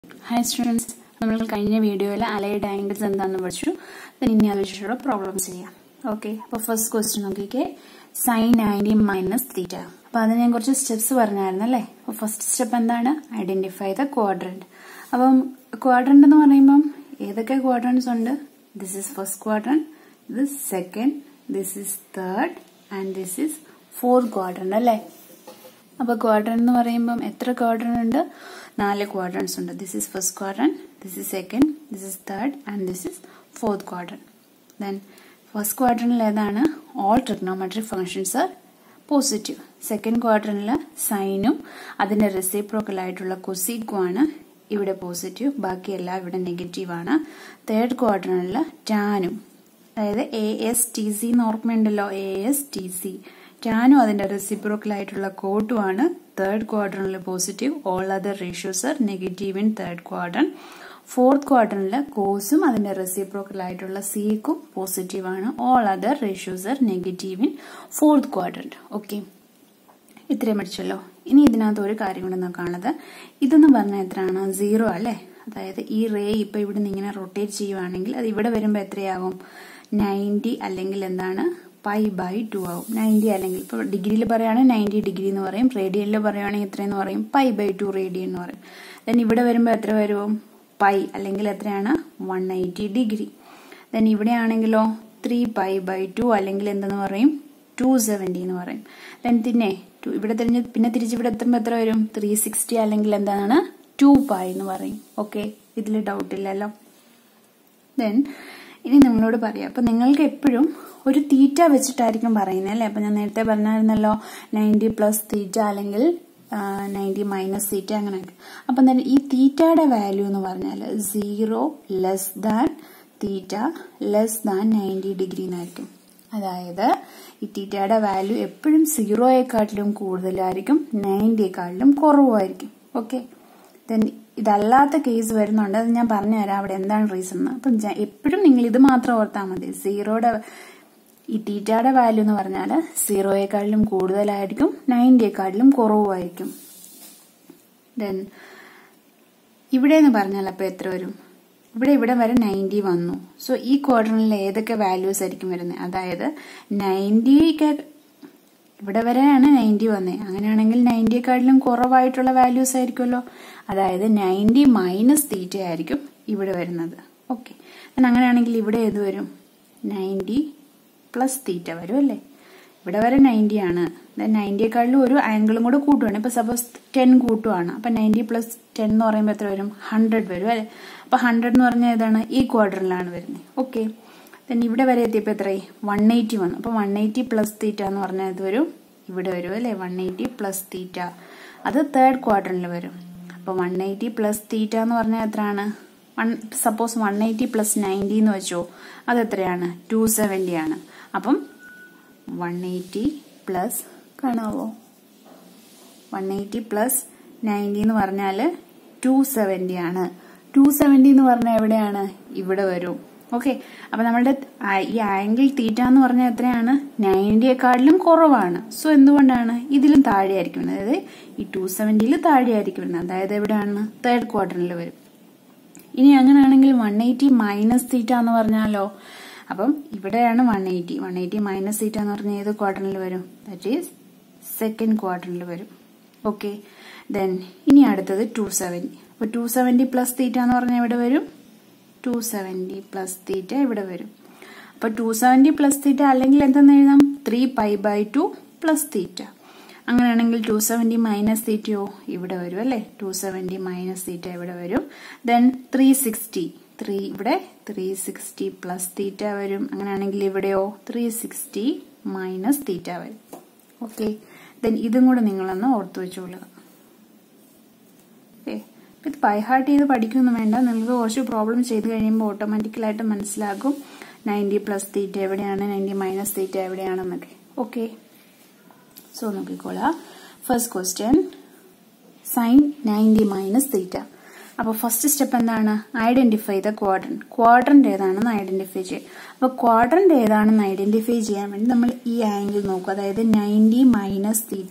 hi students നമ്മൾ കഴിഞ്ഞ വീഡിയോയിൽ അലൈഡ് ആംഗിൾസ് എന്താണെന്ന് പഠിച്ചു then ഇനി അത് വെച്ചിട്ടുള്ള പ്രോബ്ലംസ് ചെയ്യാം ഓക്കെ അപ്പോൾ ഫസ്റ്റ് ക്വസ്റ്റ്യൻ നോക്കിക്കേ സൈൻ നയൻറ്റി മൈനസ് തീറ്റ അപ്പോൾ അതിന് ഞാൻ കുറച്ച് സ്റ്റെപ്സ് പറഞ്ഞായിരുന്നു അല്ലേ അപ്പോൾ ഫസ്റ്റ് സ്റ്റെപ്പ് എന്താണ് ഐഡന്റിഫൈ ദ ക്വാഡ്രന്റ് അപ്പം ക്വാഡ്രന്റ് എന്ന് പറയുമ്പം ഏതൊക്കെ ക്വാഡ്രന്റ്സ് ഉണ്ട് this is first quadrant this second this is third and this is fourth quadrant അല്ലേ അപ്പോൾ ക്വാഡ്രന്റ് എന്ന് പറയുമ്പം എത്ര ക്വാഡ്രന്റ് ഉണ്ട് നാല് ക്വാഡ്രൻസ് ഉണ്ട് this is first quadrant this is second this is third and this is fourth quadrant then first ക്വാഡ്രന്റിൽ ഏതാണ് all trigonometric functions are positive second ക്വാഡ്രന്റിൽ സൈനും അതിന്റെ റെസിപ്രോക്കൽ ആയിട്ടുള്ള കൊസീക്കും ആണ് ഇവിടെ പോസിറ്റീവ് ബാക്കിയെല്ലാം ഇവിടെ നെഗറ്റീവ് ആണ് തേർഡ് ക്വാഡ്രന്റിൽ ടാനും അതായത് എ എസ് ടി സി എന്ന് ഓർമ്മയുണ്ടല്ലോ എ എസ് ടി സി ടാനും അതിന്റെ റെസിപ്രോക്കൽ ആയിട്ടുള്ള കോട്ടും ആണ് തേർഡ് ക്വാഡ്രന്റിൽ positive all other ratios are negative in third quadrant fourth ക്വാഡ്രന്റിൽ കോസും അതിന്റെ റെസിപ്രോക്കൽ ആയിട്ടുള്ള സീക്കും പോസിറ്റീവ് ആണ് all other ratios are negative in fourth quadrant okay ഇത്രയും പഠിച്ചല്ലോ ഇനി ഇതിനകത്ത് ഒരു കാര്യം കൂടെ നോക്കാനുള്ളത് ഇതെന്ന് പറഞ്ഞാൽ എത്രയാണ് സീറോ അല്ലേ അതായത് ഈ റേ ഇപ്പൊ ഇവിടെ നിന്ന് ഇങ്ങനെ റൊട്ടേറ്റ് ചെയ്യുവാണെങ്കിൽ അത് ഇവിടെ വരുമ്പോൾ എത്രയാകും നയൻറ്റി അല്ലെങ്കിൽ എന്താണ് പൈ ബൈ ടു ആവും നയൻറ്റി അല്ലെങ്കിൽ ഇപ്പോൾ ഡിഗ്രിയിൽ പറയുകയാണെങ്കിൽ നയൻറ്റി ഡിഗ്രി എന്ന് പറയും റേഡിയനിൽ പറയുകയാണെങ്കിൽ എത്രയെന്ന് പറയും പൈ ബൈ ടു റേഡിയൻ എന്ന് പറയും ദെൻ ഇവിടെ വരുമ്പോൾ എത്ര വരും പൈ അല്ലെങ്കിൽ എത്രയാണ് വൺ എയ്റ്റി ഡിഗ്രി ദെൻ ഇവിടെ ആണെങ്കിലോ ത്രീ പൈ ബൈ ടു അല്ലെങ്കിൽ എന്തെന്ന് പറയും ടു സെവൻറ്റി എന്ന് പറയും ദെൻ പിന്നെ ഇവിടെ തിരിഞ്ഞ് പിന്നെ തിരിച്ച് ഇവിടെ എത്തുമ്പോൾ എത്ര വരും ത്രീ സിക്സ്റ്റി അല്ലെങ്കിൽ എന്താണ് ടു പൈ എന്ന് പറയും ഓക്കെ ഇതിൽ ഡൗട്ട് ഇല്ലല്ലോ ദെൻ ഇനി നിങ്ങളോട് പറയാം അപ്പൊ നിങ്ങൾക്ക് എപ്പോഴും ഒരു തീറ്റ വെച്ചിട്ടായിരിക്കും പറയുന്നത് അല്ലേ അപ്പൊ ഞാൻ നേരത്തെ പറഞ്ഞായിരുന്നല്ലോ നയൻറ്റി പ്ലസ് തീറ്റ അല്ലെങ്കിൽ നയൻറ്റി മൈനസ് തീറ്റ അങ്ങനെയൊക്കെ അപ്പൊ എന്തായാലും ഈ തീറ്റയുടെ വാല്യൂ എന്ന് പറഞ്ഞാൽ zero less than theta less than ninety degree എന്നായിരിക്കും അതായത് ഈ തീറ്റയുടെ വാല്യൂ എപ്പോഴും സീറോയെക്കാട്ടിലും കൂടുതലായിരിക്കും നയൻറ്റിയെക്കാട്ടിലും കുറവായിരിക്കും ഓക്കെ ദെൻ ഇതല്ലാത്ത കേസ് വരുന്നുണ്ട് അത് ഞാൻ പറഞ്ഞുതരാം അവിടെ എന്താണ് റീസൺ എന്ന് അപ്പം എപ്പോഴും നിങ്ങൾ ഇത് മാത്രം ഓർത്താൽ മതി സീറോയുടെ ഈ തീറ്റയുടെ വാല്യൂ എന്ന് പറഞ്ഞാൽ സീറോയെക്കാട്ടിലും കൂടുതലായിരിക്കും നയൻറ്റിയെക്കാട്ടിലും കുറവുമായിരിക്കും ദെൻ ഇവിടെ എന്ന് പറഞ്ഞാൽ അപ്പോൾ എത്ര വരും ഇവിടെ ഇവിടെ വരെ നയൻറ്റി വന്നു സോ ഈ ക്വാർട്ടറിൽ ഏതൊക്കെ വാല്യൂസ് ആയിരിക്കും വരുന്നത് അതായത് നയൻറ്റിക്ക് ഇവിടെ വരെയാണ് നയൻറ്റി വന്നത് അങ്ങനെയാണെങ്കിൽ നയൻറ്റിയെക്കാട്ടിലും കുറവായിട്ടുള്ള വാല്യൂസ് ആയിരിക്കുമല്ലോ അതായത് നയൻറ്റി മൈനസ് തീറ്റ ആയിരിക്കും ഇവിടെ വരുന്നത് ഓക്കെ അങ്ങനെയാണെങ്കിൽ ഇവിടെ ഏത് വരും നയൻറ്റി പ്ലസ് തീറ്റ വരും അല്ലേ ഇവിടെ വരെ നയൻറ്റി ആണ് നയൻറ്റിയെക്കാട്ടിലും ഒരു ആംഗിളും കൂടെ കൂട്ടുവാണ് ഇപ്പൊ സപ്പോസ് ടെൻ കൂട്ടുവാണ് അപ്പൊ നയൻറ്റി പ്ലസ് ടെൻ എന്ന് പറയുമ്പോൾ എത്ര വരും ഹൺഡ്രഡ് വരും അല്ലെ അപ്പൊ ഹൺഡ്രഡ് എന്ന് പറഞ്ഞാൽ ഏതാണ് ഈ ക്വാർട്ടറിലാണ് വരുന്നത് ഓക്കെ ദെൻ ഇവിടെ വരെ എത്തിയപ്പോൾ എത്രയായി വൺ എയ്റ്റി വന്നു അപ്പോൾ വൺ എയ്റ്റി പ്ലസ് തീറ്റ എന്ന് പറഞ്ഞാൽ ഇത് വരും ഇവിടെ വരും അല്ലേ വൺ എയ്റ്റി പ്ലസ് തീറ്റ അത് തേർഡ് ക്വാർട്ടറിൽ വരും അപ്പോൾ വൺ എയ്റ്റി പ്ലസ് തീറ്റ എന്ന് പറഞ്ഞാൽ എത്രയാണ് one suppose one eighty plus ninety എന്ന് വെച്ചോ അത് എത്രയാണ് ടു സെവൻറ്റി ആണ് അപ്പം വൺ എയ്റ്റി പ്ലസ് കാണാവോ വൺ എയ്റ്റി പ്ലസ് നയൻറ്റി എന്ന് പറഞ്ഞാൽ ടു സെവൻറ്റി ആണ് ടു സെവൻറ്റി എന്ന് പറഞ്ഞാൽ എവിടെയാണ് ഇവിടെ വരും ഓക്കെ അപ്പൊ നമ്മളുടെ ഈ ആംഗിൾ തീറ്റ എന്ന് പറഞ്ഞാൽ എത്രയാണ് നയൻറ്റിയെക്കാട്ടിലും കുറവാണ് സോ എന്തുകൊണ്ടാണ് ഇതിലും താഴെയായിരിക്കും അതായത് ഈ ടു സെവൻറ്റിയിൽ താഴെയായിരിക്കും വരുന്നത് അതായത് എവിടെയാണ് തേർഡ് ക്വാർട്ടറിൽ വരും ഇനി അങ്ങനെയാണെങ്കിൽ വൺ എയ്റ്റി മൈനസ് തീറ്റ എന്ന് പറഞ്ഞാലോ അപ്പം ഇവിടെയാണ് one eighty one eighty minus theta എന്ന് പറഞ്ഞാൽ ഏത് ക്വാർട്ടറിൽ വരും ദാറ്റ് ഈസ് സെക്കൻഡ് ക്വാർട്ടറിൽ വരും ഓക്കെ ദെൻ ഇനി അടുത്തത് ടു സെവൻറ്റി അപ്പൊ ടു സെവൻറ്റി പ്ലസ് തീറ്റ എന്ന് പറഞ്ഞാൽ എവിടെ വരും ടു സെവൻറ്റി പ്ലസ് തീറ്റ ഇവിടെ വരും അപ്പൊ ടു സെവൻറ്റി പ്ലസ് തീറ്റ അല്ലെങ്കിൽ എന്തെന്ന് എഴുതാം three pi by two plus theta അങ്ങനെയാണെങ്കിൽ ടു സെവൻറ്റി മൈനസ് തീറ്റയോ ഇവിടെ വരും അല്ലേ ടു സെവൻറ്റി മൈനസ് തീറ്റ ഇവിടെ വരും ദെൻ ത്രീ സിക്സ്റ്റി ത്രീ ഇവിടെ ത്രീ സിക്സ്റ്റി പ്ലസ് തീറ്റ വരും അങ്ങനെയാണെങ്കിൽ ഇവിടെയോ ത്രീ സിക്സ്റ്റി മൈനസ് തീറ്റ വരും ഓക്കെ ദെൻ ഇതും കൂടെ നിങ്ങളൊന്ന് ഓർത്തു വെച്ചോളുക ഓക്കെ ഇത് ബൈഹാർട്ട് ചെയ്ത് പഠിക്കൊന്നും വേണ്ട നിങ്ങൾക്ക് കുറച്ച് പ്രോബ്ലം ചെയ്ത് കഴിയുമ്പോൾ ഓട്ടോമാറ്റിക്കലായിട്ട് മനസ്സിലാകും നയൻറ്റി പ്ലസ് തീറ്റ എവിടെയാണ് നയൻറ്റി മൈനസ് തീറ്റ എവിടെയാണെന്നൊക്കെ ഓക്കെ സോ നോക്കിക്കോളാം first question sine ninety minus theta അപ്പോൾ ഫസ്റ്റ് സ്റ്റെപ്പ് എന്താണ് ഐഡന്റിഫൈ ദ ക്വാഡ്രന്റ് ക്വാഡ്രന്റ് ഏതാണെന്ന് ഐഡന്റിഫൈ ചെയ്യുക അപ്പോൾ ക്വാഡ്രന്റ് ഏതാണെന്ന് ഐഡന്റിഫൈ ചെയ്യാൻ വേണ്ടി നമ്മൾ ഈ ആംഗിൾ നോക്കും അതായത് നയൻറ്റി മൈനസ് തീറ്റ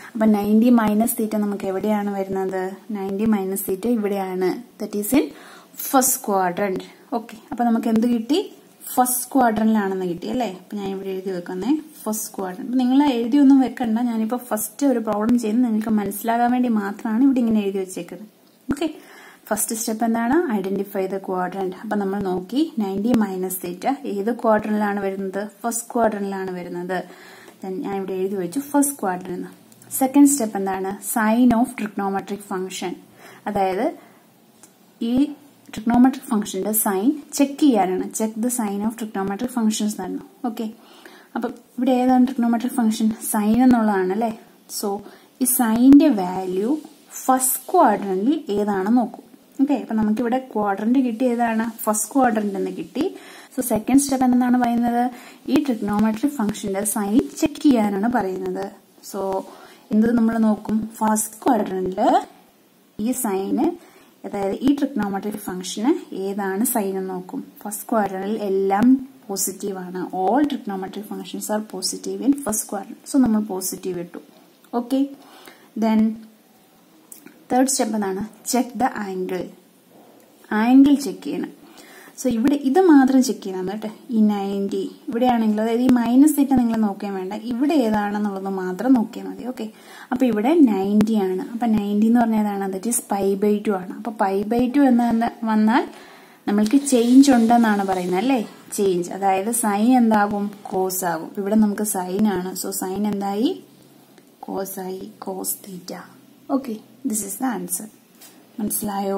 അപ്പൊ നയൻറ്റി മൈനസ് തീറ്റ നമുക്ക് എവിടെയാണ് വരുന്നത് നയൻറ്റി മൈനസ് തീറ്റ ഇവിടെയാണ് that is in first quadrant okay അപ്പൊ നമുക്ക് എന്ത് കിട്ടി ഫസ്റ്റ് ക്വാഡ്രന്റിലാണെന്ന് കിട്ടി അല്ലേ അപ്പൊ ഞാൻ ഇവിടെ എഴുതി വെക്കുന്നേ ഫസ്റ്റ് ക്വാഡ്രന്റ് അപ്പൊ നിങ്ങൾ എഴുതിയൊന്നും വെക്കണ്ട ഞാനിപ്പോ ഫസ്റ്റ് ഒരു പ്രോബ്ലം ചെയ്യുന്നത് നിങ്ങൾക്ക് മനസ്സിലാകാൻ വേണ്ടി മാത്രമാണ് ഇവിടെ ഇങ്ങനെ എഴുതി വെച്ചേക്കുന്നത് ഓക്കെ ഫസ്റ്റ് സ്റ്റെപ്പ് എന്താണ് ഐഡന്റിഫൈ ദ ക്വാഡ്രന്റ് അപ്പൊ നമ്മൾ നോക്കി നയൻറ്റി മൈനസ് തീറ്റ ഏത് ക്വാഡ്രന്റിലാണ് വരുന്നത് ഫസ്റ്റ് ക്വാഡ്രന്റിലാണ് വരുന്നത് ഞാൻ ഇവിടെ എഴുതി വെച്ചു ഫസ്റ്റ് ക്വാഡ്രന്റ് സെക്കൻഡ് സ്റ്റെപ്പ് എന്താണ് സൈൻ ഓഫ് ട്രിഗ്നോമെട്രിക് ഫംഗ്ഷൻ അതായത് ഈ ട്രിഗ്നോമെട്രിക് ഫംഗ്ഷന്റെ സൈൻ ചെക്ക് ചെയ്യാനാണ് check the sign of trigonometric functions എന്നായിരുന്നു ഓക്കെ അപ്പൊ ഇവിടെ ഏതാണ് ട്രിഗ്നോമെട്രിക് ഫംഗ്ഷൻ സൈൻ എന്നുള്ളതാണ് അല്ലേ സോ ഈ സൈനിന്റെ വാല്യൂ ഫസ്റ്റ് ക്വാഡ്രന്റിൽ ഏതാണെന്ന് നോക്കൂ ഓക്കെ അപ്പൊ നമുക്ക് ഇവിടെ ക്വാഡ്രന്റ് കിട്ടി ഏതാണ് ഫസ്റ്റ് ക്വാഡ്രന്റ് എന്ന് കിട്ടി സോ സെക്കൻഡ് സ്റ്റെപ്പ് എന്താണ് പറയുന്നത് ഈ ട്രിഗ്നോമെട്രിക് ഫംഗ്ഷന്റെ സൈൻ ചെക്ക് ചെയ്യാനാണ് പറയുന്നത് സോ എന്ത് നമ്മൾ നോക്കും ഫസ്റ്റ് ക്വാഡ്രന്റില് ഈ സൈന് അതായത് ഈ ട്രിഗ്നോമെട്രിക് ഫംഗ്ഷന് ഏതാണ് സൈൻ എന്ന് നോക്കും ഫസ്റ്റ് ക്വാഡ്രന്റിൽ എല്ലാം പോസിറ്റീവ് ആണ് all trigonometric functions are positive in first quadrant so നമ്മൾ പോസിറ്റീവ് ഇട്ടു ഓക്കെ ദെൻ തേർഡ് സ്റ്റെപ്പ് എന്താണ് check the angle angle check ചെയ്യണം സോ ഇവിടെ ഇത് മാത്രം ചെക്ക് ചെയ്യണം കേട്ടോ ഈ നയൻറ്റി ഇവിടെയാണെങ്കിൽ അതായത് ഈ മൈനസ് തീറ്റ നിങ്ങൾ നോക്കിയാൽ വേണ്ട ഇവിടെ ഏതാണെന്നുള്ളത് മാത്രം നോക്കിയാൽ മതി ഓക്കെ അപ്പൊ ഇവിടെ നയൻറ്റി ആണ് അപ്പൊ നയൻറ്റി എന്ന് പറഞ്ഞാൽ ഏതാണ് that is pi by two ആണ് അപ്പൊ പൈ ബൈ ടു എന്ന് വന്നാൽ നമ്മൾക്ക് ചേഞ്ച് ഉണ്ടെന്നാണ് പറയുന്നത് അല്ലേ ചേഞ്ച് അതായത് സൈൻ എന്താകും കോസ് ആകും ഇവിടെ നമുക്ക് സൈൻ ആണ് സോ സൈൻ എന്തായി കോസ് ആയി cos theta okay this is the answer മനസ്സിലായോ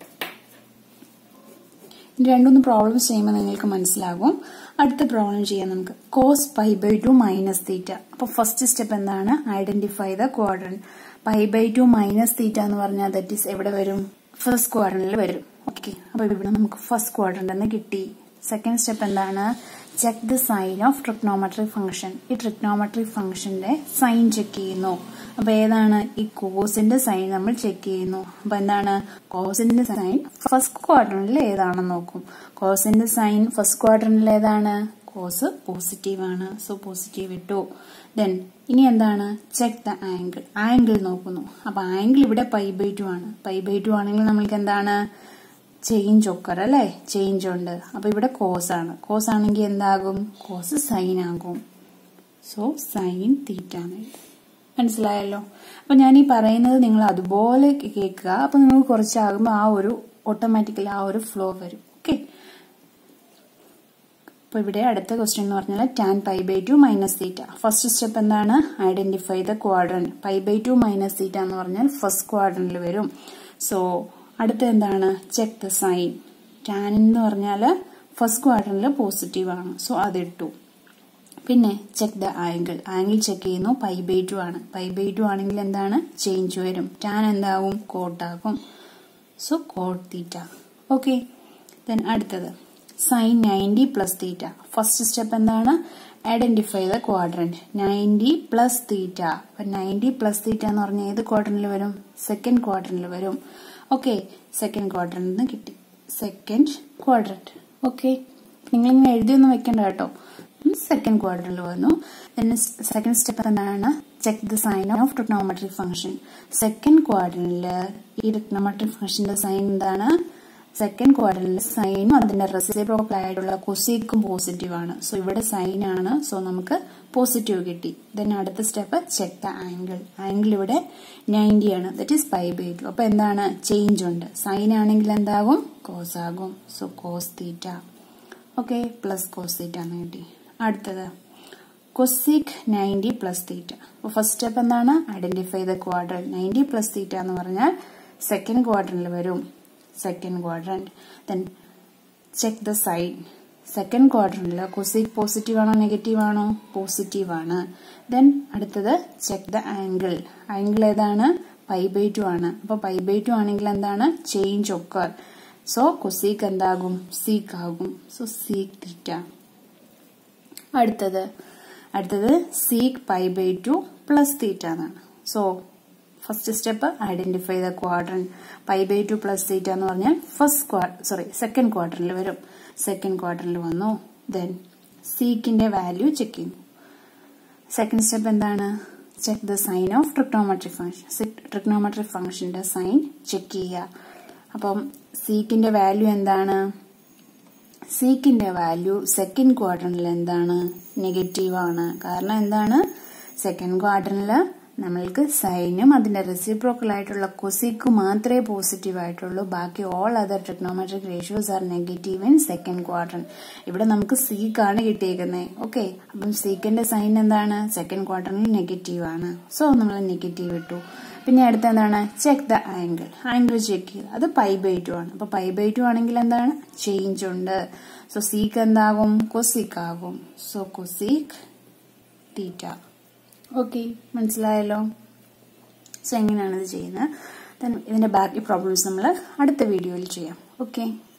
രണ്ടൊന്ന് പ്രോബ്ലംസ് ചെയ്യുമ്പോൾ നിങ്ങൾക്ക് മനസ്സിലാകും അടുത്ത പ്രോബ്ലം ചെയ്യാം നമുക്ക് cos pi by two minus theta അപ്പൊ ഫസ്റ്റ് സ്റ്റെപ്പ് എന്താണ് identify the quadrant pi by two minus theta എന്ന് പറഞ്ഞാൽ ദറ്റ് ഈസ് എവിടെ വരും ഫസ്റ്റ് ക്വാഡ്രന്റിൽ വരും ഓക്കെ അപ്പൊ ഇവിടെ നമുക്ക് ഫസ്റ്റ് ക്വാഡ്രന്റ് എന്ന് കിട്ടി സെക്കൻഡ് സ്റ്റെപ്പ് എന്താണ് check the sign of trigonometric function ഈ ട്രിഗ്നോമെട്രിക് ഫംഗ്ഷന്റെ സൈൻ ചെക്ക് ചെയ്യുന്നു അപ്പൊ ഏതാണ് ഈ കോസിന്റെ സൈൻ നമ്മൾ ചെക്ക് ചെയ്യുന്നു അപ്പൊ എന്താണ് കോസിന്റെ സൈൻ ഫസ്റ്റ് ക്വാർട്ടറിൽ ഏതാണെന്ന് നോക്കും കോസിന്റെ സൈൻ ഫസ്റ്റ് ക്വാർട്ടറിൽ ഏതാണ് കോസ് പോസിറ്റീവ് ആണ് സോ പോസിറ്റീവ് ഇട്ടു ദെൻ ഇനി എന്താണ് ചെക്ക് ദ ആംഗിൾ ആംഗിൾ നോക്കുന്നു അപ്പൊ ആംഗിൾ ഇവിടെ പൈ ബൈ ടു ആണ് പൈ ബൈ ടു ആണെങ്കിൽ നമ്മൾക്ക് എന്താണ് ചേഞ്ച് ഒക്കർ അല്ലെ ചേഞ്ച് ഉണ്ട് അപ്പൊ ഇവിടെ കോസ് ആണ് കോസ് ആണെങ്കിൽ എന്താകും കോസ് സൈൻ ആകും സോ സൈൻ തീറ്റ മനസ്സിലായല്ലോ അപ്പൊ ഞാൻ ഈ പറയുന്നത് നിങ്ങൾ അതുപോലെ കേൾക്കുക അപ്പൊ നിങ്ങൾ കുറച്ചാകുമ്പോൾ ആ ഒരു ഓട്ടോമാറ്റിക്കലി ആ ഒരു ഫ്ലോ വരും ഓക്കെ അപ്പൊ ഇവിടെ അടുത്ത ക്വസ്റ്റ്യൻ എന്ന് പറഞ്ഞാൽ tan pi by two minus theta first step എന്താണ് identify the quadrant pi by two minus theta എന്ന് പറഞ്ഞാൽ ഫസ്റ്റ് ക്വാഡ്രനിൽ വരും സോ അടുത്ത എന്താണ് ചെക്ക് ദ സൈൻ ടാൻ എന്ന് പറഞ്ഞാൽ ഫസ്റ്റ് ക്വാർട്ടറിൽ പോസിറ്റീവ് ആണ് സോ അതിട്ടു പിന്നെ check the angle angle check ചെയ്യുന്നു പൈ ബൈ ടു ആണ് പൈ ബൈ ടു ആണെങ്കിൽ എന്താണ് ചേഞ്ച് വരും ടാൻ എന്താകും കോട്ടാകും so cot theta okay then അടുത്തത് sine ninety plus theta first step എന്താണ് identify the quadrant ninety plus theta അപ്പൊ നയൻറ്റി പ്ലസ് തീറ്റ എന്ന് പറഞ്ഞാൽ ഏത് ക്വാഡ്രന്റിൽ വരും സെക്കൻഡ് ക്വാഡ്രന്റിൽ വരും ഓക്കെ സെക്കൻഡ് ക്വാഡ്രന്റ് നിന്ന് കിട്ടി സെക്കൻഡ് ക്വാഡ്രന്റ് ഓക്കെ നിങ്ങൾ ഇങ്ങനെ എഴുതിയൊന്നും വെക്കണ്ട കേട്ടോ സെക്കൻഡ് ക്വാഡ്രന്റിൽ വന്നു സെക്കൻഡ് സ്റ്റെപ്പ് എന്താണ് check the sign of trigonometric function second ക്വാഡ്രന്റിൽ ഈ ട്രിഗ്നോമെട്രിക് ഫംഗ്ഷന്റെ സൈൻ എന്താണ് സെക്കൻഡ് ക്വാഡ്രന്റിൽ സൈനും അതിന്റെ റെസിപ്രോക്കൽ ആയിട്ടുള്ള കൊസീക്കും പോസിറ്റീവ് ആണ് സോ ഇവിടെ സൈൻ ആണ് സോ നമുക്ക് പോസിറ്റീവ് കിട്ടി ദെൻ അടുത്ത step check the angle angle ഇവിടെ നയൻറ്റി ആണ് that is pi by two അപ്പൊ എന്താണ് ചേഞ്ച് ഉണ്ട് സൈൻ ആണെങ്കിൽ എന്താകും കോസ് ആകും so cos theta okay plus cos theta എന്ന് കിട്ടി അടുത്തത് കൊസിക് നയൻറ്റി പ്ലസ് തീറ്റ അപ്പോൾ ഫസ്റ്റ് സ്റ്റെപ്പ് എന്താണ് identify the quadrant ninety plus theta എന്ന് പറഞ്ഞാൽ സെക്കൻഡ് ക്വാഡ്രനിൽ വരും second quadrant then check the sign second ക്വാഡ്രന്റിൽ കൊസിക് പോസിറ്റീവ് ആണോ നെഗറ്റീവ് ആണോ പോസിറ്റീവ് ആണ് ദെൻ അടുത്തത് ചെക്ക് ദ ആംഗിൾ ആംഗിൾ ഏതാണ് പൈ ബൈ ടു ആണ് അപ്പൊ പൈ ബൈ ടു ആണെങ്കിൽ എന്താണ് ചേഞ്ച് ഒക്കർ സോ കൊസീക്ക് എന്താകും സീക്ക് ആകും സോ സീക്ക് തീറ്റ അടുത്തത് അടുത്തത് sec pi by two plus theta എന്നാണ് so first step identify the quadrant pi by two plus theta എന്ന് പറഞ്ഞാൽ ഫസ്റ്റ് ക്വാ സോറി സെക്കൻഡ് ക്വാർട്ടറിൽ വരും സെക്കൻഡ് ക്വാർട്ടറിൽ വന്നു ദെൻ സീക്കിന്റെ വാല്യൂ ചെക്ക് ചെയ്യുന്നു സെക്കൻഡ് സ്റ്റെപ്പ് എന്താണ് check the sign of trigonometric function trigonometric ഫംഗ്ഷന്റെ സൈൻ ചെക്ക് ചെയ്യുക അപ്പം സീക്കിന്റെ വാല്യൂ എന്താണ് സീക്കിന്റെ വാല്യൂ സെക്കൻഡ് ക്വാർട്ടറിൽ എന്താണ് നെഗറ്റീവ് ആണ് കാരണം എന്താണ് സെക്കൻഡ് ക്വാർട്ടറിൽ നമ്മൾക്ക് സൈനും അതിന്റെ റെസിപ്രോക്കൽ ആയിട്ടുള്ള കൊസിക്ക് മാത്രമേ പോസിറ്റീവ് ആയിട്ടുള്ളൂ ബാക്കി all other trigonometric ratios are negative in second quarter ഇവിടെ നമുക്ക് സീക്കാണ് കിട്ടിയേക്കുന്നത് ഓക്കെ അപ്പം സീക്കിന്റെ സൈൻ എന്താണ് സെക്കൻഡ് ക്വാർട്ടറിൽ നെഗറ്റീവ് ആണ് സോ നമ്മൾ നെഗറ്റീവ് ഇട്ടു പിന്നെ അടുത്ത എന്താണ് check the angle angle check ചെയ്യുക അത് പൈ ബൈ ടു ആണ് അപ്പൊ പൈ ബൈ ടു ആണെങ്കിൽ എന്താണ് ചേഞ്ച് ഉണ്ട് സോ സീക്ക് എന്താകും കൊസീക്ക് ആകും സോ കൊസീക്ക് തീറ്റ ഓക്കെ മനസ്സിലായല്ലോ സോ എങ്ങനെയാണ് ഇത് ചെയ്യുന്നത് ഇതിന്റെ ബാക്കി പ്രോബ്ലംസ് നമ്മൾ അടുത്ത വീഡിയോയിൽ ചെയ്യാം ഓക്കെ